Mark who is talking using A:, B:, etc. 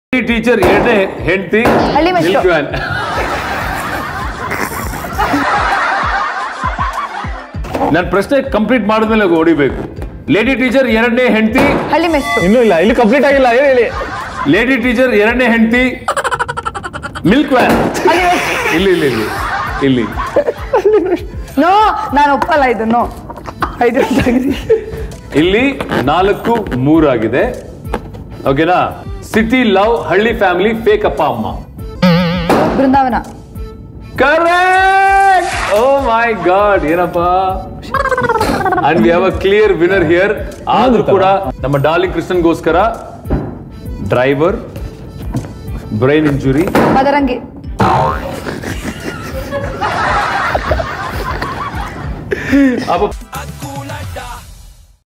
A: Teacher ಎರಡನೇ ಹೆಂಡತಿ
B: ಹಳ್ಳಿ ಮೆಸ್ಟು.
A: ನನ್ನ ಪ್ರಶ್ನೆ ಕಂಪ್ಲೀಟ್ ಮಾಡಿದ್ಮೇಲೆ ಹೊಡಿಬೇಕು ಲೇಡಿ ಟೀಚರ್ ಎರಡನೇ ಹೆಂಡತಿ
B: ಹಳ್ಳಿ ಮೆಸ್ತು
C: ಇನ್ನೂ ಇಲ್ಲ ಇಲ್ಲಿ ಕಂಪ್ಲೀಟ್ ಆಗಿಲ್ಲ ಹೇಳಿ ಹೇಳಿ
A: ಲೇಡಿ ಟೀಚರ್ ಎರಡನೇ ಹೆಂಡತಿ ಮಿಲ್ಕ್ ವ್ಯಾನ್
B: ಹಳ್ಳಿ ಮೆಸ್ತು
A: ಇಲ್ಲಿ ಇಲ್ಲಿ ಇಲ್ಲಿ ಇಲ್ಲಿ
B: ನೋ ನಾನು ಒಪ್ಪಲ್ಲ ಇದು ನೋ ಐದು ತೆಗ್ದಿ.
A: ಇಲ್ಲಿ ನಾಲ್ಕು ಮೂರಾಗಿದೆ ಓಕೆನಾ ಸಿಟಿ ಲವ್ ಹಳ್ಳಿ ಫ್ಯಾಮಿಲಿ ಫೇಕ್ ಅಪ್ಪ ಅಮ್ಮ
B: Brindavana
A: correct oh my god ಏನಪ್ಪ and we have a clear winner here ಆದ್ರೂ ಕೂಡ ನಮ್ಮ ಡಾರ್ಲಿಂಗ್ ಕೃಷ್ಣನ್ಗೋಸ್ಕರ ಡ್ರೈವರ್ ಬ್ರೈನ್ ಇಂಜುರಿ
B: ಮದರಂಗಿ
A: ಅಪ್ಪ